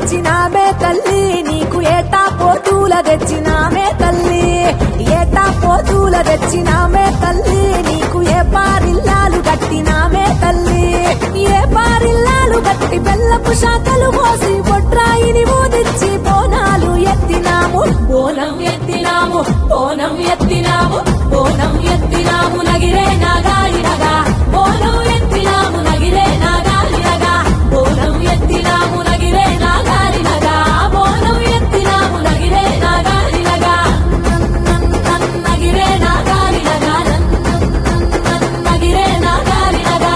వచ్చినామే తల్లి నీకు ఏటా పోతూల తెచ్చినామే తల్లి ఏటా పోతూల తెచ్చినామే తల్లి నీకు ఏ పారిల్లాలు కట్టినామే తల్లి ఏ పారిల్లాలు కట్టి బెల్లపు శాఖలు పోసి బొట్రాయిని ఊదిచ్చి బోనాలు ఎత్తినాము బోనం ఎత్తినాము బోనం ఎత్తినాము బోనం ఎత్తినాము నగిరే నాగాలినగా బోనం ఎత్తినాము నగిరే నాగాలినగా బోనం ఎత్తినాము నగిరే నాగాలినగా బోనం ఎత్తినాము నగిరే నాగాలినగా నగిరే నాగాలినగా నగిరే నాగాలినగా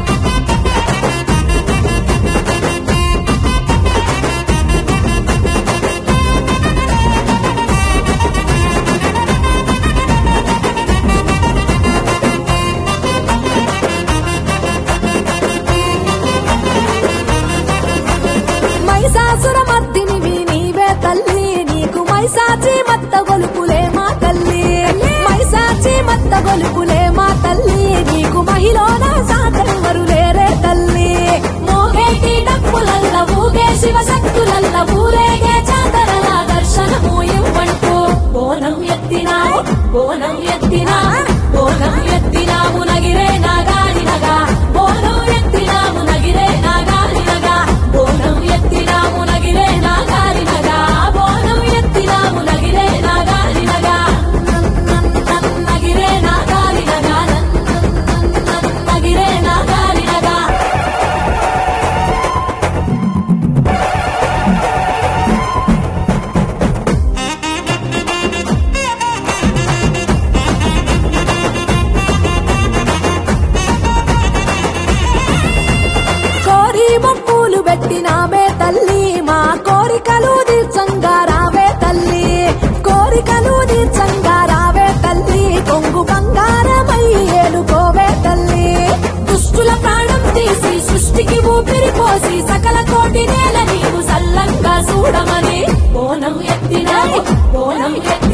మైసాసుర మర్దినివి నీవే తల్లి నీకు మైసాచి మత్త గొలుపులే మా తల్లి మైసాచి మత్త గొలుపులే మా తల్లి నీకు మహిళన సాటెవరు లేరే తల్లి మోగేటి డప్పులల్ల ఊగే శివ శక్తులల్ల ఊరేగే చాతరల దర్శనము ఇవ్వంటూ బోనం ఎత్తినాము బోనం ఎత్తినా బోనం ఎత్తినాము నగిరే నాగాలినగా బోనం ఎత్తినాము నగిరే నాగాలినగా బోనం ఎత్తినాము నగిరే నాగాలినగా బోనం ఎత్తినాము నగిరే నాగాలినగా నగిరే నాగాలినగా నగిరే నాగాలినగా కోరి మొక్కులు పెట్టినామే తల్లి మా కోరికలు తీర్చంగా రావే తల్లి కోరికలు తీర్చంగా రావే తల్లి కొంగు బంగారమై ఏలుకోవే తల్లి దుష్టుల ప్రాణం తీసి సృష్టికి ఊపిరి పోసి సకల కోటి నేల నీవు సల్లంగా చూడమని బోనం ఎత్తినాము బోనం ఎత్తి